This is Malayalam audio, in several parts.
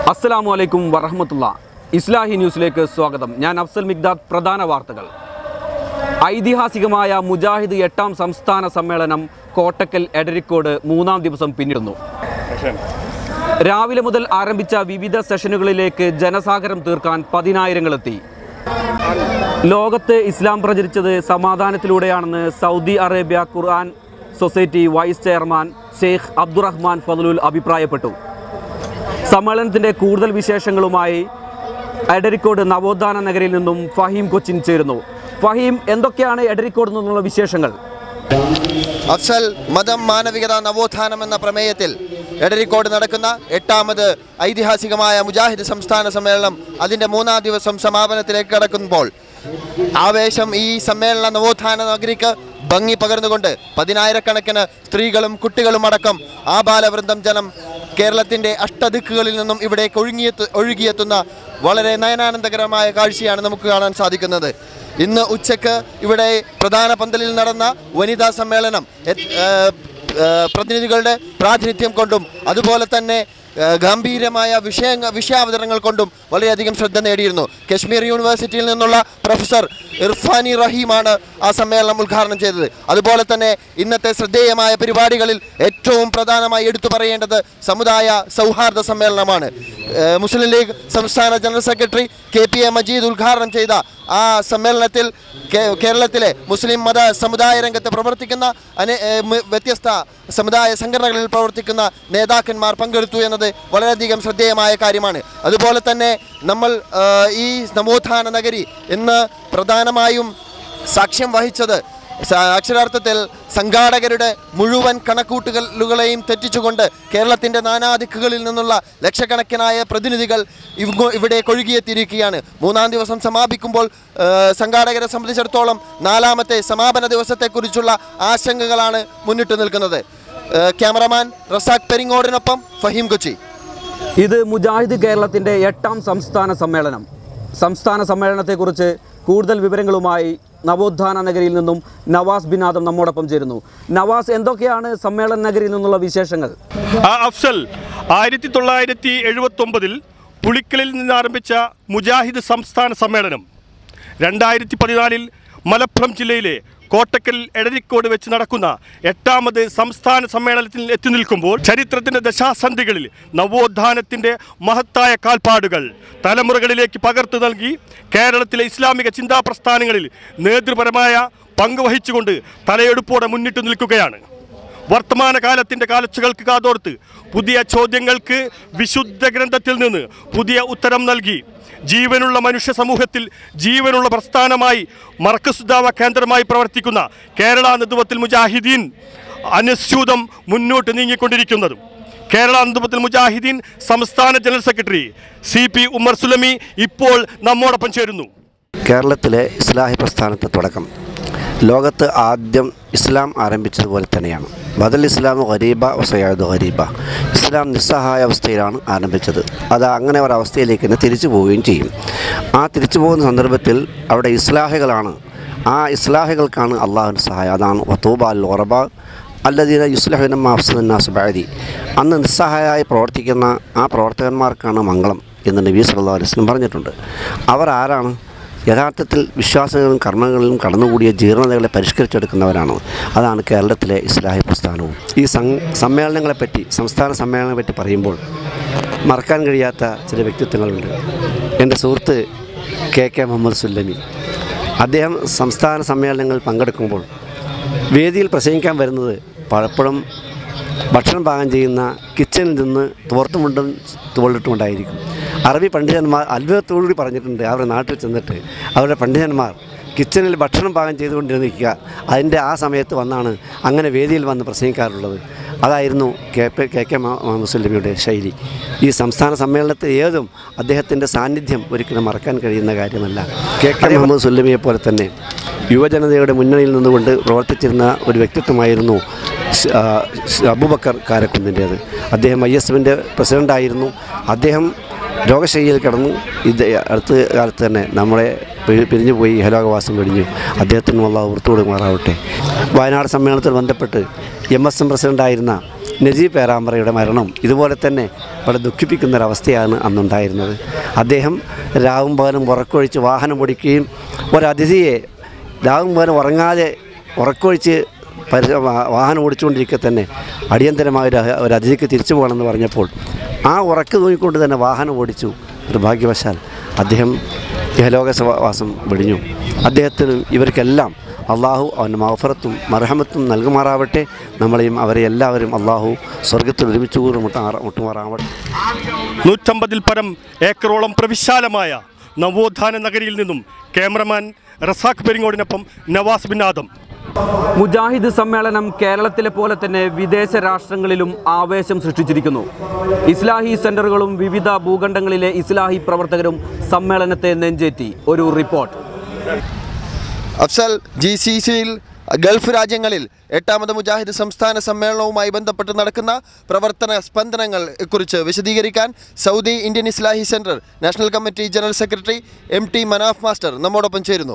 അസ്സലാമു അലൈക്കും വറഹമത്തുള്ള ഇസ്ലാഹി ന്യൂസിലേക്ക് സ്വാഗതം ഞാൻ അഫ്സൽ മിഗ്ദാദ് പ്രധാന വാർത്തകൾ ഐതിഹാസികമായ മുജാഹിദ് എട്ടാം സംസ്ഥാന സമ്മേളനം കോട്ടക്കൽ എടരിക്കോട് മൂന്നാം ദിവസം പിന്നിടുന്നു രാവിലെ മുതൽ ആരംഭിച്ച വിവിധ സെഷനുകളിലേക്ക് ജനസാഗരം തീർക്കാൻ പതിനായിരങ്ങളെത്തി ലോകത്ത് ഇസ്ലാം പ്രചരിച്ചത് സമാധാനത്തിലൂടെയാണെന്ന് Saudi Arabia Quran society vice chairman Sheikh Abdurahman ഫതുലുൽ അഭിപ്രായപ്പെട്ടു സമ്മേളനത്തിന്റെ കൂടുതൽ വിശേഷങ്ങളുമായി എടരിക്കോട് നവോത്ഥാന നഗരിൽ നിന്നും ഫഹീം കൊച്ചിൻ ചേരുന്നു ഫഹീം എന്തൊക്കെയാണ് എടരിക്കോട് നിന്നുള്ള വിശേഷങ്ങൾ അഫ്സൽ മതം മാനവികത നവോത്ഥാനം എന്ന പ്രമേയത്തിൽ എടരിക്കോട് നടക്കുന്ന എട്ടാമത് ഐതിഹാസികമായ മുജാഹിദ് സംസ്ഥാന സമ്മേളനം അതിൻ്റെ മൂന്നാം ദിവസം സമാപനത്തിലേക്ക് കടക്കുമ്പോൾ ആവേശം ഈ സമ്മേളന നവോത്ഥാന നഗരിക്ക് ഭംഗി പകർന്നുകൊണ്ട് പതിനായിരക്കണക്കിന് സ്ത്രീകളും കുട്ടികളും അടക്കം ആ ബാലവൃന്ദം ജനം കേരളത്തിൻ്റെ അഷ്ടദിക്കുകളിൽ നിന്നും ഇവിടേക്ക് ഒഴുങ്ങിയെത്തു ഒഴുകിയെത്തുന്ന വളരെ നയനാനന്ദകരമായ കാഴ്ചയാണ് നമുക്ക് കാണാൻ സാധിക്കുന്നത് ഇന്ന് ഉച്ചക്ക് ഇവിടെ പ്രധാന പന്തലിൽ നടന്ന വനിതാ സമ്മേളനം എ- ഏഹ് ഏഹ് പ്രതിനിധികളുടെ പ്രാതിനിധ്യം കൊണ്ടും അതുപോലെ തന്നെ ഏഹ് ഗംഭീരമായ വിഷയ വിഷയാവതരണങ്ങൾ കൊണ്ടും വളരെയധികം ശ്രദ്ധ നേടിയിരുന്നു കശ്മീർ യൂണിവേഴ്സിറ്റിയിൽ നിന്നുള്ള പ്രൊഫസർ ഇർഫാനി റഹീമാണ് ആ സമ്മേളനം ഉദ്ഘാടനം ചെയ്തത് അതുപോലെ തന്നെ ഇന്നത്തെ ശ്രദ്ധേയമായ പരിപാടികളിൽ ഏറ്റവും പ്രധാനമായി എടുത്തു പറയേണ്ടത് സമുദായ സൗഹാർദ്ദ സമ്മേളനമാണ് ഏഹ് മുസ്ലിം ലീഗ് സംസ്ഥാന general secretary K P A Majeed ഉദ്ഘാടനം ചെയ്ത ആ സമ്മേളനത്തിൽ കേ- കേരളത്തിലെ മുസ്ലിം മത സമുദായ രംഗത്ത് പ്രവർത്തിക്കുന്ന അനെ ഏഹ് മ് വ്യത്യസ്ത സമുദായ സംഘടനകളിൽ പ്രവർത്തിക്കുന്ന നേതാക്കന്മാർ പങ്കെടുത്തു എന്നത് വളരെയധികം ശ്രദ്ധേയമായ കാര്യമാണ് അതുപോലെ തന്നെ നമ്മൾ ഏഹ് ഈ നവോത്ഥാന നഗരി ഇന്ന് പ്രധാനമായും സാക്ഷ്യം വഹിച്ചത് സ- അക്ഷരാർത്ഥത്തിൽ സംഘാടകരുടെ മുഴുവൻ കണക്കൂട്ടുകളുകളെയും തെറ്റിച്ചുകൊണ്ട് കേരളത്തിൻ്റെ നാനാദിക്കുകളിൽ നിന്നുള്ള ലക്ഷക്കണക്കിനായ പ്രതിനിധികൾ ഇവ- ഇവിടെ കൊഴുകിയെത്തിയിരിക്കുകയാണ് മൂന്നാം ദിവസം സമാപിക്കുമ്പോൾ ഏഹ്, സംഘാടകരെ സംബന്ധിച്ചിടത്തോളം നാലാമത്തെ സമാപന ദിവസത്തെക്കുറിച്ചുള്ള ആശങ്കകളാണ് മുന്നിട്ട് നിൽക്കുന്നത് ഏഹ്, ക്യാമറമാൻ റസാഖ് പെരിങ്ങോടിനൊപ്പം ഫഹീം കൊച്ചി ഇത് മുജാഹിദ് കേരളത്തിന്റെ എട്ടാം സംസ്ഥാന സമ്മേളനം സംസ്ഥാന സമ്മേളനത്തെക്കുറിച്ച് കൂടുതൽ വിവരങ്ങളുമായി നവോത്ഥാന നഗരിയിൽ നിന്നും നവാസ് ബിൻ ആദം നമ്മോടൊപ്പം ചേരുന്നു നവാസ് എന്തൊക്കെയാണ് സമ്മേളന നഗരിയിൽ നിന്നുള്ള വിശേഷങ്ങൾ ആ അഫ്സൽ ആയിരത്തി തൊള്ളായിരത്തി എഴുപത്തി ഒമ്പതിൽ പുളിക്കലിൽ നിന്ന് ആരംഭിച്ച മുജാഹിദ് സംസ്ഥാന സമ്മേളനം രണ്ടായിരത്തി പതിനാലിൽ മലപ്പുറം ജില്ലയിലെ കോട്ടക്കൽ എടരിക്കോട് വെച്ച് നടക്കുന്ന എട്ടാമത് സംസ്ഥാന സമ്മേളനത്തിൽ എത്തി നിൽക്കുമ്പോൾ ചരിത്രത്തിൻ്റെ ദശാസന്ധികളിൽ നവോത്ഥാനത്തിൻ്റെ മഹത്തായ കാൽപ്പാടുകൾ തലമുറകളിലേക്ക് പകർത്തു നൽകി കേരളത്തിലെ ഇസ്ലാമിക ചിന്താ പ്രസ്ഥാനങ്ങളിൽ നേതൃപരമായ പങ്ക് വഹിച്ചുകൊണ്ട് തലയെടുപ്പോടെ മുന്നിട്ട് നിൽക്കുകയാണ് വർത്തമാനകാലത്തിൻ്റെ കാലച്ചുകൾക്ക് കാതോർത്ത് പുതിയ ചോദ്യങ്ങൾക്ക് വിശുദ്ധ ഗ്രന്ഥത്തിൽ നിന്ന് പുതിയ ഉത്തരം നൽകി ജീവനുള്ള മനുഷ്യ സമൂഹത്തിൽ ജീവനുള്ള പ്രസ്ഥാനമായി മർക്കസുദാവ കേന്ദ്രമായി പ്രവർത്തിക്കുന്ന കേരള നേതൃത്വത്തിൽ മുജാഹിദീൻ അനുസ്യൂതം മുന്നോട്ട് നീങ്ങിക്കൊണ്ടിരിക്കുന്നതും കേരള നേതൃത്വത്തിൽ മുജാഹിദീൻ സംസ്ഥാന general secretary C P Umar Sulami ഇപ്പോൾ നമ്മോടൊപ്പം ചേരുന്നു കേരളത്തിലെ ഇസ്ലാഹി പ്രസ്ഥാനത്തെ തുടക്കം ലോകത്ത് ആദ്യം ഇസ്ലാം ആരംഭിച്ചതുപോലെ തന്നെയാണ് ബദൽ ഇസ്ലാം ഗരീബ വസയാദ് ഗരീബ ഇസ്ലാം നിസ്സഹായ അവസ്ഥയിലാണ് ആരംഭിച്ചത് അത് അങ്ങനെ ഒരു അവസ്ഥയിലേക്ക് തന്നെ തിരിച്ചു പോവുകയും ചെയ്യും ആ തിരിച്ചു പോകുന്ന സന്ദർഭത്തിൽ അവിടെ ഇസ്ലാഹികളാണ് ആ ഇസ്ലാഹികൾക്കാണ് അള്ളാഹുവിൻ്റെ സഹായം അതാണ് വത്തൂബ അൽ ഒറബ അല്ലദീന യുസ്ലഹുന മാഫ്സുന്നാസ് ബാരി അന്ന് നിസ്സഹായമായി പ്രവർത്തിക്കുന്ന ആ പ്രവർത്തകന്മാർക്കാണ് മംഗളം എന്ന് നബി സല്ലല്ലാഹു അലൈഹി വസല്ലം പറഞ്ഞിട്ടുണ്ട് അവർ ആരാണ് യഥാർത്ഥത്തിൽ വിശ്വാസങ്ങളിലും കർമ്മങ്ങളിലും കടന്നുകൂടിയ ജീർണതകളെ പരിഷ്കരിച്ചെടുക്കുന്നവരാണ് അതാണ് കേരളത്തിലെ ഇസ്ലാഹി പ്രസ്ഥാനവും ഈ സം സമ്മേളനങ്ങളെപ്പറ്റി സംസ്ഥാന സമ്മേളനങ്ങളെപ്പറ്റി പറയുമ്പോൾ മറക്കാൻ കഴിയാത്ത ചില വ്യക്തിത്വങ്ങളുണ്ട് എൻ്റെ സുഹൃത്ത് കെ കെ മുഹമ്മദ് സുല്ലമി അദ്ദേഹം സംസ്ഥാന സമ്മേളനങ്ങളിൽ പങ്കെടുക്കുമ്പോൾ വേദിയിൽ പ്രസംഗിക്കാൻ വരുന്നത് പലപ്പോഴും ഭക്ഷണം പാകം ചെയ്യുന്ന കിച്ചണിൽ നിന്ന് തോർത്തുമുണ്ടും തോളിട്ടുമുണ്ടായിരിക്കും അറബി പണ്ഡിതന്മാർ അത്ഭുതത്തോടുകൂടി പറഞ്ഞിട്ടുണ്ട് അവരുടെ നാട്ടിൽ ചെന്നിട്ട് അവരുടെ പണ്ഡിതന്മാർ കിച്ചണിൽ ഭക്ഷണം പാകം ചെയ്തുകൊണ്ടിരിക്കുക അതിൻ്റെ ആ സമയത്ത് വന്നാണ് അങ്ങനെ വേദിയിൽ വന്ന് പ്രസംഗിക്കാറുള്ളത് അതായിരുന്നു കെ പി കെ കെ മുസ്ലിമിയുടെ ശൈലി ഈ സംസ്ഥാന സമ്മേളനത്തിൽ ഏതും അദ്ദേഹത്തിൻ്റെ സാന്നിധ്യം ഒരിക്കലും മറക്കാൻ കഴിയുന്ന കാര്യമല്ല കെ കെ മുഹമ്മദ് സുല്ലമിയെ പോലെ തന്നെ യുവജനതയുടെ മുന്നണിയിൽ നിന്നുകൊണ്ട് പ്രവർത്തിച്ചിരുന്ന ഒരു വ്യക്തിത്വമായിരുന്നു ഷ- ആ, ഷ- അബൂബക്കർ കാരക്കുന്നിൻ്റേത് അദ്ദേഹം ഐ എസ് എഫിൻ്റെ പ്രസിഡൻ്റായിരുന്നു അദ്ദേഹം രോഗശൈലിയിൽ കിടന്നു ഇത് അടുത്ത കാലത്ത് തന്നെ നമ്മളെ പി- പിരിഞ്ഞു പോയി ഹലോകവാസം വെടിഞ്ഞു അദ്ദേഹത്തിന് ഉള്ള ഓർത്തു കൊടുക്കുമാറാവട്ടെ വയനാട് സമ്മേളനത്തിൽ ബന്ധപ്പെട്ട് എം എസ് എം പ്രസിഡൻ്റായിരുന്ന നജീബ് പേരാമ്പ്രയുടെ മരണം ഇതുപോലെ തന്നെ വളരെ ദുഃഖിപ്പിക്കുന്ന ഒരവസ്ഥയാണ് അന്നുണ്ടായിരുന്നത് അദ്ദേഹം രാവും പകലും ഉറക്കൊഴിച്ച് വാഹനം ഓടിക്കുകയും ഒരതിഥിയെ രാവും പകലും ഉറങ്ങാതെ ഉറക്കൊഴിച്ച് പരി വാ- വാഹനം ഓടിച്ചുകൊണ്ടിരിക്കെ തന്നെ അടിയന്തരമായ ഒരു അഹ- ഒരു അതിഥിക്ക് തിരിച്ചു പോകണമെന്ന് പറഞ്ഞപ്പോൾ ആ ഉറക്ക് തൂങ്ങിക്കൊണ്ട് തന്നെ വാഹനം ഓടിച്ചു നിർഭാഗ്യവശാൽ അദ്ദേഹം ഇഹലോകവാസം വെടിഞ്ഞു അദ്ദേഹത്തിനും ഇവർക്കെല്ലാം അള്ളാഹു അവൻ്റെ മഹഫറത്തും മർഹമത്തും നൽകുമാറാവട്ടെ നമ്മളെയും അവരെ എല്ലാവരും അള്ളാഹു സ്വർഗത്തിൽ ഒരുമിച്ച് കൂറി മുട്ടാറ മുട്ടുമാറാവട്ടെ നൂറ്റമ്പതിൽ പരം ഏക്കറോളം പ്രവിശാലമായ നവോത്ഥാന നഗരിയിൽ നിന്നും ക്യാമറമാൻ റസാഖ് പെരിങ്ങോടിനൊപ്പം നവാസ് ബിൻ ആദം മുജാഹിദ് സമ്മേളനം കേരളത്തിലെ പോലെ തന്നെ വിദേശ രാഷ്ട്രങ്ങളിലും ആവേശം സൃഷ്ടിച്ചിരിക്കുന്നു ഇസ്ലാഹി സെന്ററുകളും വിവിധ ഭൂഖണ്ഡങ്ങളിലെ ഇസ്ലാഹി പ്രവർത്തകരും സമ്മേളനത്തെ നെഞ്ചേറ്റി ഒരു റിപ്പോർട്ട് അഫ്സൽ ജി സി സിയിൽ ഗൾഫ് രാജ്യങ്ങളിൽ എട്ടാമത് മുജാഹിദ് സംസ്ഥാന സമ്മേളനവുമായി ബന്ധപ്പെട്ട് നടക്കുന്ന പ്രവർത്തന സ്പന്ദനങ്ങൾ കുറിച്ച് വിശദീകരിക്കാൻ Saudi Indian Islahi centre national committee general secretary M T Manaf master നമ്മോടൊപ്പം ചേരുന്നു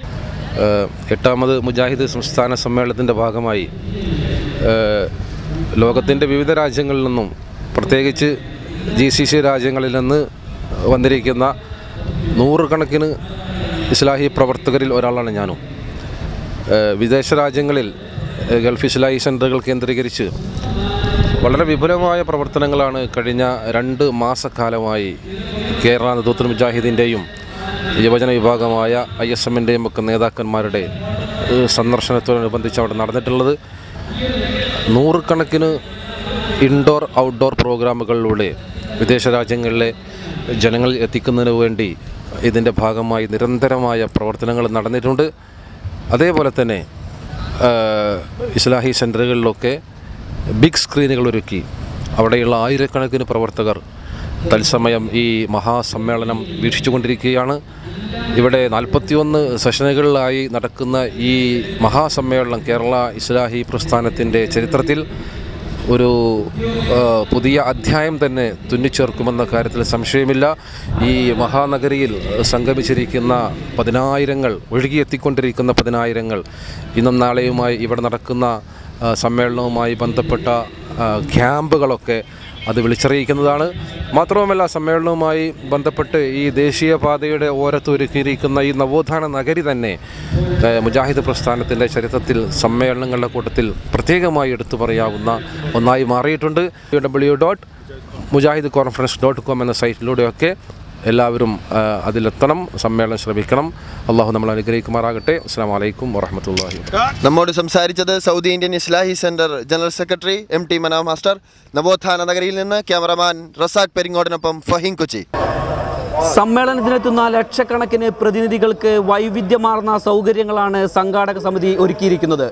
ഏഹ് എട്ടാമത് മുജാഹിദ് സംസ്ഥാന സമ്മേളനത്തിൻ്റെ ഭാഗമായി ഏഹ് ലോകത്തിൻ്റെ വിവിധ രാജ്യങ്ങളിൽ നിന്നും പ്രത്യേകിച്ച് ജി സി സി രാജ്യങ്ങളിൽ നിന്ന് വന്നിരിക്കുന്ന നൂറുകണക്കിന് ഇസ്ലാഹി പ്രവർത്തകരിൽ ഒരാളാണ് ഞാനും ഏഹ് വിദേശ രാജ്യങ്ങളിൽ ഏഹ് ഗൾഫ് ഇസ്ലാഹി സെൻറ്ററുകൾ കേന്ദ്രീകരിച്ച് വളരെ വിപുലമായ പ്രവർത്തനങ്ങളാണ് കഴിഞ്ഞ രണ്ട് മാസക്കാലമായി കേരള നേതൃത്വ മുജാഹിദിൻ്റെയും യുവജന വിഭാഗമായ ഐ എസ് എമ്മിൻ്റെയും ഒക്കെ നേതാക്കന്മാരുടെ ഏഹ് സന്ദർശനത്തോടനുബന്ധിച്ച് അവിടെ നടന്നിട്ടുള്ളത് നൂറുകണക്കിന് ഇൻഡോർ ഔട്ട്ഡോർ പ്രോഗ്രാമുകളിലൂടെ വിദേശ രാജ്യങ്ങളിലെ ജനങ്ങൾ എത്തിക്കുന്നതിന് വേണ്ടി ഇതിൻ്റെ ഭാഗമായി നിരന്തരമായ പ്രവർത്തനങ്ങൾ നടന്നിട്ടുണ്ട് അതേപോലെ തന്നെ ഏഹ് ഇസ്ലാഹി സെൻറ്ററുകളിലൊക്കെ ബിഗ് സ്ക്രീനുകൾ ഒരുക്കി അവിടെയുള്ള ആയിരക്കണക്കിന് പ്രവർത്തകർ തത്സമയം ഈ മഹാസമ്മേളനം വീക്ഷിച്ചുകൊണ്ടിരിക്കുകയാണ് ഇവിടെ നാൽപ്പത്തിയൊന്ന് സെഷനുകളിലായി നടക്കുന്ന ഈ മഹാസമ്മേളനം കേരള ഇസ്ലാഹി പ്രസ്ഥാനത്തിൻ്റെ ചരിത്രത്തിൽ ഒരു ആ, പുതിയ അധ്യായം തന്നെ തുന്നിച്ചേർക്കുമെന്ന കാര്യത്തിൽ സംശയമില്ല ഈ മഹാനഗരിയിൽ സംഗമിച്ചിരിക്കുന്ന പതിനായിരങ്ങൾ ഒഴുകിയെത്തിക്കൊണ്ടിരിക്കുന്ന പതിനായിരങ്ങൾ ഇന്നും നാളെയുമായി ഇവിടെ നടക്കുന്ന ആ, സമ്മേളനവുമായി ബന്ധപ്പെട്ട ആ, ക്യാമ്പുകളൊക്കെ അത് വിളിച്ചറിയിക്കുന്നതാണ് മാത്രവുമല്ല സമ്മേളനവുമായി ബന്ധപ്പെട്ട് ഈ ദേശീയപാതയുടെ ഓരത്ത് ഒരുക്കിയിരിക്കുന്ന ഈ നവോത്ഥാന നഗരി തന്നെ ഏഹ്, മുജാഹിദ് പ്രസ്ഥാനത്തിൻ്റെ ചരിത്രത്തിൽ സമ്മേളനങ്ങളുടെ കൂട്ടത്തിൽ പ്രത്യേകമായി എടുത്തു പറയാവുന്ന ഒന്നായി മാറിയിട്ടുണ്ട് W dot Mujahid conference dot com എന്ന സൈറ്റിലൂടെയൊക്കെ എല്ലാവരും ആ, അതിലെത്തണം സമ്മേളനം ശ്രമിക്കണം അള്ളാഹു നമ്മൾ അനുഗ്രഹിക്കുമാറാകട്ടെ അസ്സാം വലൈക്കും വാഹമത്തല്ലാഹി നമ്മോട് സംസാരിച്ചത് Saudi Indian Islahi centre general secretary M T Manaf master നവോത്ഥാന നഗരിയിൽ നിന്ന് ക്യാമറമാൻ റസാഖ് പെരിങ്ങോടിനൊപ്പം ഫഹീം കൊച്ചി സമ്മേളനത്തിനെത്തുന്ന ലക്ഷക്കണക്കിന് പ്രതിനിധികൾക്ക് വൈവിധ്യമാർന്ന സൗകര്യങ്ങളാണ് സംഘാടക സമിതി ഒരുക്കിയിരിക്കുന്നത്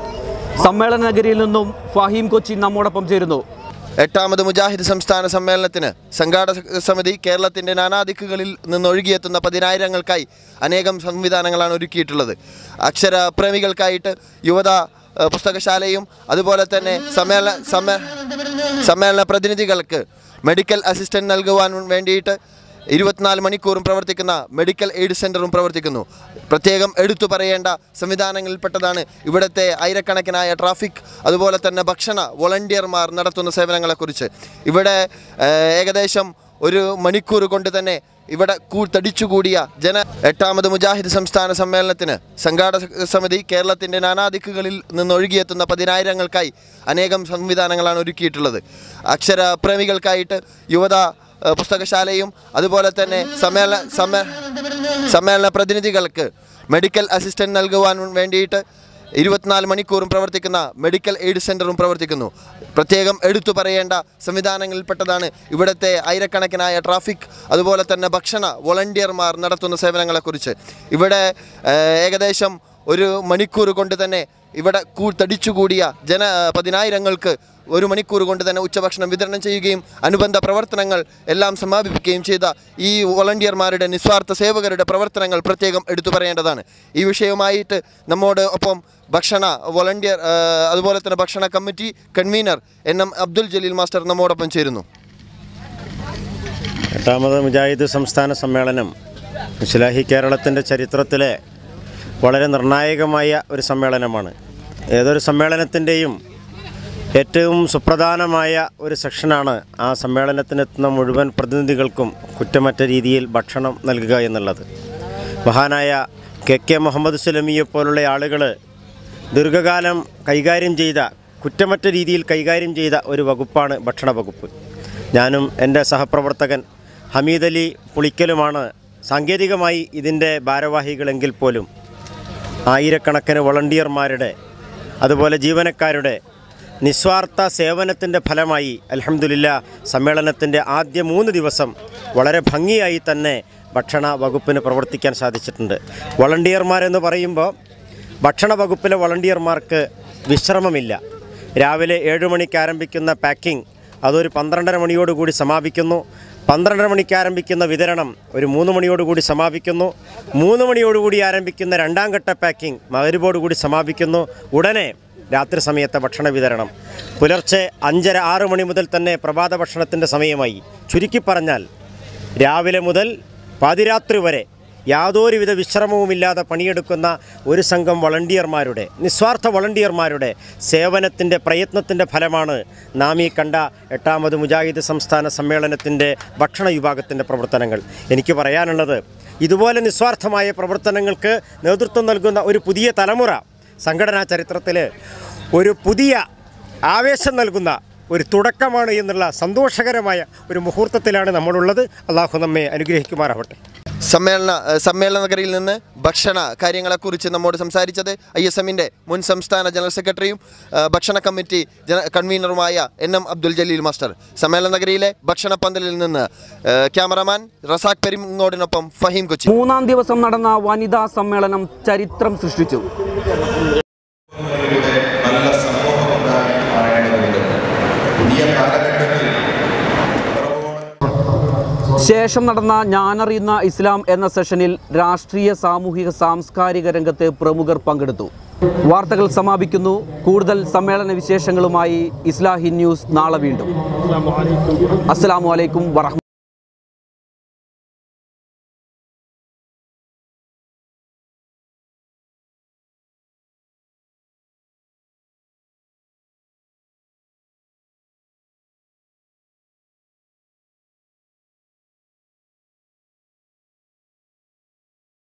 സമ്മേളന നഗരിയിൽ നിന്നും ഫഹീം കൊച്ചി നമ്മോടൊപ്പം ചേരുന്നു എട്ടാമത് മുജാഹിദ് സംസ്ഥാന സമ്മേളനത്തിന് സംഘാടക സമിതി കേരളത്തിൻ്റെ നാനാദിക്കുകളിൽ നിന്നൊഴുകിയെത്തുന്ന പതിനായിരങ്ങൾക്കായി അനേകം സംവിധാനങ്ങളാണ് ഒരുക്കിയിട്ടുള്ളത് അക്ഷര പ്രേമികൾക്കായിട്ട് യുവത ഏഹ്, പുസ്തകശാലയും അതുപോലെ തന്നെ സമ്മേളന സമ്മേ സമ്മേളന പ്രതിനിധികൾക്ക് മെഡിക്കൽ അസിസ്റ്റൻ്റ് നൽകുവാൻ വേണ്ടിയിട്ട് ഇരുപത്തിനാല് മണിക്കൂറും പ്രവർത്തിക്കുന്ന മെഡിക്കൽ എയ്ഡ് സെൻ്ററും പ്രവർത്തിക്കുന്നു പ്രത്യേകം എടുത്തു പറയേണ്ട സംവിധാനങ്ങളിൽപ്പെട്ടതാണ് ഇവിടുത്തെ ആയിരക്കണക്കിനായ ട്രാഫിക് അതുപോലെ തന്നെ ഭക്ഷണ വോളണ്ടിയർമാർ നടത്തുന്ന സേവനങ്ങളെക്കുറിച്ച് ഇവിടെ ഏഹ്, ഏകദേശം ഒരു മണിക്കൂർ കൊണ്ട് തന്നെ ഇവിടെ കൂ തടിച്ചുകൂടിയ ജന എട്ടാമത് മുജാഹിദ് സംസ്ഥാന സമ്മേളനത്തിന് സംഘാടക സമിതി കേരളത്തിൻ്റെ നാനാദിക്കുകളിൽ നിന്നൊഴുകിയെത്തുന്ന പതിനായിരങ്ങൾക്കായി അനേകം സംവിധാനങ്ങളാണ് ഒരുക്കിയിട്ടുള്ളത് അക്ഷര പ്രേമികൾക്കായിട്ട് യുവത ഏഹ്, പുസ്തകശാലയും അതുപോലെ തന്നെ സമ്മേളന സമ്മേ സമ്മേളന പ്രതിനിധികൾക്ക് മെഡിക്കൽ അസിസ്റ്റൻ്റ് നൽകുവാൻ വേണ്ടിയിട്ട് ഇരുപത്തിനാല് മണിക്കൂറും പ്രവർത്തിക്കുന്ന മെഡിക്കൽ എയ്ഡ് സെൻ്ററും പ്രവർത്തിക്കുന്നു പ്രത്യേകം എടുത്തു പറയേണ്ട സംവിധാനങ്ങളിൽപ്പെട്ടതാണ് ഇവിടുത്തെ ആയിരക്കണക്കിനായ ട്രാഫിക് അതുപോലെ തന്നെ ഭക്ഷണ വോളണ്ടിയർമാർ നടത്തുന്ന സേവനങ്ങളെക്കുറിച്ച് ഇവിടെ ഏഹ്, ഏകദേശം ഒരു മണിക്കൂർ കൊണ്ട് തന്നെ ഇവിടെ കൂ തടിച്ചുകൂടിയ ജന പതിനായിരങ്ങൾക്ക് ഒരു മണിക്കൂർ കൊണ്ട് തന്നെ ഉച്ചഭക്ഷണം വിതരണം ചെയ്യുകയും അനുബന്ധ പ്രവർത്തനങ്ങൾ എല്ലാം സമാപിപ്പിക്കുകയും ചെയ്ത ഈ വോളണ്ടിയർമാരുടെ നിസ്വാർത്ഥ സേവകരുടെ പ്രവർത്തനങ്ങൾ പ്രത്യേകം എടുത്തു പറയേണ്ടതാണ് ഈ വിഷയവുമായിട്ട് നമ്മോട് ഒപ്പം ഭക്ഷണ വോളണ്ടിയർ ആ, അതുപോലെ തന്നെ ഭക്ഷണ committee convener N M Abdul Jaleel master നമ്മോടൊപ്പം ചേരുന്നു എട്ടാമത് മുജാഹിദ് സംസ്ഥാന സമ്മേളനം ഇസ്ലാഹി കേരളത്തിൻ്റെ ചരിത്രത്തിലെ വളരെ നിർണായകമായ ഒരു സമ്മേളനമാണ് ഏതൊരു സമ്മേളനത്തിൻ്റെയും ഏറ്റവും സുപ്രധാനമായ ഒരു സെക്ഷനാണ് ആ സമ്മേളനത്തിനെത്തുന്ന മുഴുവൻ പ്രതിനിധികൾക്കും കുറ്റമറ്റ രീതിയിൽ ഭക്ഷണം നൽകുക എന്നുള്ളത് മഹാനായ കെ കെ മുഹമ്മദ് സുലമിയെ പോലുള്ള ആളുകൾ ദീർഘകാലം കൈകാര്യം ചെയ്ത കുറ്റമറ്റ രീതിയിൽ കൈകാര്യം ചെയ്ത ഒരു വകുപ്പാണ് ഭക്ഷണ വകുപ്പ് ഞാനും എൻ്റെ സഹപ്രവർത്തകൻ ഹമീദ് അലി പുളിക്കലുമാണ് സാങ്കേതികമായി ഇതിൻ്റെ ഭാരവാഹികളെങ്കിൽ പോലും ആയിരക്കണക്കിന് വളണ്ടിയർമാരുടെ അതുപോലെ ജീവനക്കാരുടെ നിസ്വാർത്ഥ സേവനത്തിൻ്റെ ഫലമായി അലഹമുല്ല സമ്മേളനത്തിൻ്റെ ആദ്യ മൂന്ന് ദിവസം വളരെ ഭംഗിയായി തന്നെ ഭക്ഷണ വകുപ്പിന് പ്രവർത്തിക്കാൻ സാധിച്ചിട്ടുണ്ട് വളണ്ടിയർമാരെന്ന് പറയുമ്പോൾ ഭക്ഷണ വകുപ്പിലെ വളണ്ടിയർമാർക്ക് വിശ്രമമില്ല രാവിലെ ഏഴ് മണിക്ക് ആരംഭിക്കുന്ന പാക്കിംഗ് അതൊരു പന്ത്രണ്ടര മണിയോടുകൂടി സമാപിക്കുന്നു പന്ത്രണ്ടര മണിക്ക് ആരംഭിക്കുന്ന വിതരണം ഒരു മൂന്ന് മണിയോടുകൂടി സമാപിക്കുന്നു മൂന്ന് മണിയോടുകൂടി ആരംഭിക്കുന്ന രണ്ടാം ഘട്ട പാക്കിംഗ് മകരുവോടുകൂടി സമാപിക്കുന്നു ഉടനെ രാത്രി സമയത്തെ ഭക്ഷണ വിതരണം പുലർച്ചെ അഞ്ചര ആറ് മണി മുതൽ തന്നെ പ്രഭാത ഭക്ഷണത്തിൻ്റെ സമയമായി ചുരുക്കി പറഞ്ഞാൽ രാവിലെ മുതൽ പാതിരാത്രി വരെ യാതൊരുവിധ വിശ്രമവുമില്ലാതെ പണിയെടുക്കുന്ന ഒരു സംഘം വളണ്ടിയർമാരുടെ നിസ്വാർത്ഥ വളണ്ടിയർമാരുടെ സേവനത്തിൻ്റെ പ്രയത്നത്തിൻ്റെ ഫലമാണ് നാം ഈ കണ്ട എട്ടാമത് മുജാഹിദ് സംസ്ഥാന സമ്മേളനത്തിൻ്റെ ഭക്ഷണ വിഭാഗത്തിൻ്റെ പ്രവർത്തനങ്ങൾ എനിക്ക് പറയാനുള്ളത് ഇതുപോലെ നിസ്വാർത്ഥമായ പ്രവർത്തനങ്ങൾക്ക് നേതൃത്വം നൽകുന്ന ഒരു പുതിയ തലമുറ സംഘടനാ ചരിത്രത്തിൽ ഒരു പുതിയ ആവേശം നൽകുന്ന ഒരു തുടക്കമാണ് എന്നുള്ള സന്തോഷകരമായ ഒരു മുഹൂർത്തത്തിലാണ് നമ്മളുള്ളത് അള്ളാഹു നമ്മെ അനുഗ്രഹിക്കുമാറാവട്ടെ സമ്മേളന ഏഹ് സമ്മേളന നഗരിയിൽ നിന്ന് ഭക്ഷണ കാര്യങ്ങളെക്കുറിച്ച് നമ്മോട് സംസാരിച്ചത് ഐ എസ് എമ്മിൻ്റെ മുൻ സംസ്ഥാന ജനറൽ സെക്രട്ടറിയും ഏഹ് ഭക്ഷണ കമ്മിറ്റി ജന കൺവീനറുമായ N M Abdul Jaleel master സമ്മേളന നഗരിയിലെ ഭക്ഷണ പന്തലിൽ നിന്ന് ഏഹ് ക്യാമറമാൻ റസാഖ് പെരിങ്ങോടിനൊപ്പം ഫഹീം കൊച്ചി മൂന്നാം ദിവസം നടന്ന വനിതാ സമ്മേളനം ചരിത്രം സൃഷ്ടിച്ചു നല്ല സമൂഹമുണ്ടായി മാറേണ്ടതുണ്ട് പുതിയ കാലഘട്ടത്തിൽ ശേഷം നടന്ന ഞാനറിയുന്ന ഇസ്ലാം എന്ന സെഷനിൽ രാഷ്ട്രീയ സാമൂഹിക സാംസ്കാരിക രംഗത്ത് പ്രമുഖർ പങ്കെടുത്തു വാർത്തകൾ സമാപിക്കുന്നു കൂടുതൽ സമ്മേളന വിശേഷങ്ങളുമായി ഇസ്ലാഹി ന്യൂസ് നാളെ വീണ്ടും അസ്സലാമു അലൈക്കും വറഹ്മ